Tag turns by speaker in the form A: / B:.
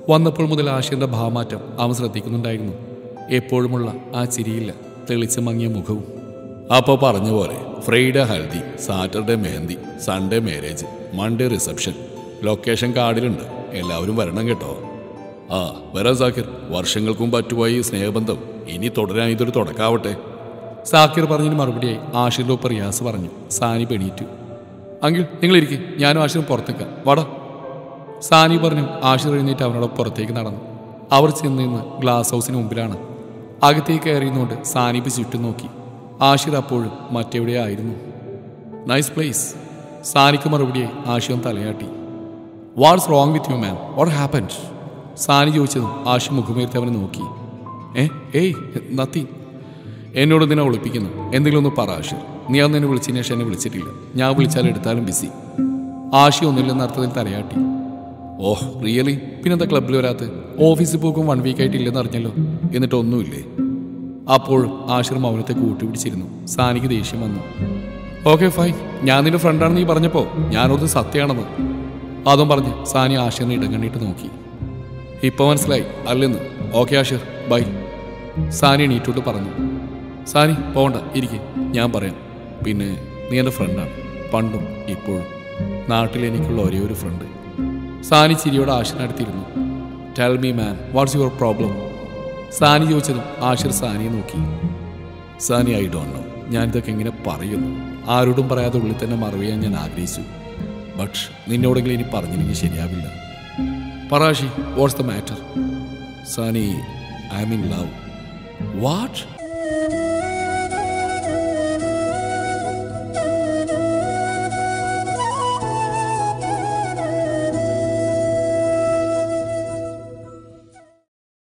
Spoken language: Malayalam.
A: വന്നപ്പോൾ മുതൽ ആഷിറിന്റെ ഭാവമാറ്റം അവൻ ശ്രദ്ധിക്കുന്നുണ്ടായിരുന്നു എപ്പോഴുമുള്ള ആ ചിരിയില്ല തെളിച്ച് മങ്ങിയ മുഖവും അപ്പോൾ പറഞ്ഞ പോലെ Friday haldi Saturday mehndi Sunday marriage Monday reception location കാർഡിലുണ്ട് എല്ലാവരും വരണം കേട്ടോ ആ വരാം സാക്കിർ വർഷങ്ങൾക്ക് മുമ്പ് അറ്റുപോയ ഈ സ്നേഹബന്ധം ഇനി തുടരാൻ ഇതൊരു തുടക്കാവട്ടെ സാക്കിർ പറഞ്ഞതിന് മറുപടിയായി ആഷിറിന്റെ ഒപ്പം റിയാസ് പറഞ്ഞു സാനി പെണീറ്റു അങ്കിൾ നിങ്ങൾ ഇരിക്കും ഞാനും ആഷിറും പുറത്തേക്കാം വാടാ സാനി പറഞ്ഞു ആഷിർ എഴുന്നേറ്റ് അവനോട് പുറത്തേക്ക് നടന്നു അവർ ചെന്ന് നിന്ന് ഗ്ലാസ് ഹൗസിന് മുമ്പിലാണ് അകത്തേക്ക് കയറിയുന്നുകൊണ്ട് സാനിപ്പ് ചുറ്റും നോക്കി ആഷിർ അപ്പോഴും മറ്റെവിടെയായിരുന്നു നൈസ് പ്ലേസ് സാനിക്ക് മറുപടിയായി ആഷിയും തലയാട്ടി what's wrong with you man what happened Sani ചോദിച്ചതും ആഷി മുഖമേർത്തി അവനെ നോക്കി ഏ ഏയ് നത്തി എന്നോട് നിന്നെ ഒളിപ്പിക്കുന്നു എന്തെങ്കിലും ഒന്ന് പറ ആഷിർ നീ അന്ന് എന്നെ വിളിച്ചതിന് ശേഷം എന്നെ വിളിച്ചിട്ടില്ല ഞാൻ വിളിച്ചാൽ എടുത്താലും ബിസി ആഷി ഒന്നുമില്ലെന്ന അർത്ഥത്തിൽ തലയാട്ടി ഓഹ് റിയലി പിന്നെന്താ ക്ലബ്ബിൽ വരാത്ത ഓഫീസിൽ പോക്കും വൺ വീക്ക് ആയിട്ട് ഇല്ലെന്ന് അറിഞ്ഞല്ലോ എന്നിട്ട് ഒന്നുമില്ലേ അപ്പോഴും ആഷിർ മൗനത്തെ കൂട്ടുപിടിച്ചിരുന്നു സാനിക്ക് ദേഷ്യം വന്നു ഓക്കെ ഫൈൻ ഞാൻ നിന്റെ ഫ്രണ്ടാണെന്ന് നീ പറഞ്ഞപ്പോൾ ഞാനോർത്ത് സത്യമാണെന്ന് അതും പറഞ്ഞ് സാനി ആഷിറിനെ ഇടം കണ്ടിട്ട് നോക്കി ഇപ്പൊ മനസ്സിലായി അല്ലെന്ന് ഓക്കെ ആഷിർ ബൈ സാനി എണീറ്റോട്ട് പറഞ്ഞു സാനി പോകണ്ട ഇരിക്കെ ഞാൻ പറയാം പിന്നെ നീ എൻ്റെ ഫ്രണ്ടാണ് പണ്ടും ഇപ്പോഴും നാട്ടിൽ എനിക്കുള്ള ഒരേ ഒരു ഫ്രണ്ട് സാനി ചിരിയോടെ ആഷിറിനടുത്തിരുന്നു tell me man what's your problem Sani ചോദിച്ചതും ആഷിർ സാനിയെ നോക്കി സാനി ഐ ഡോണ്ട് നോ ഞാനിതൊക്കെ എങ്ങനെ പറയുന്നു ആരോടും പറയാതെ ഉള്ളിൽ തന്നെ മറവിയാൻ ഞാൻ ആഗ്രഹിച്ചു ബട്ട് നിന്നോടെങ്കിലും ഇനി പറഞ്ഞില്ലെങ്കിൽ ശരിയാവില്ല പറാഷി what's the matter Sani I mean love what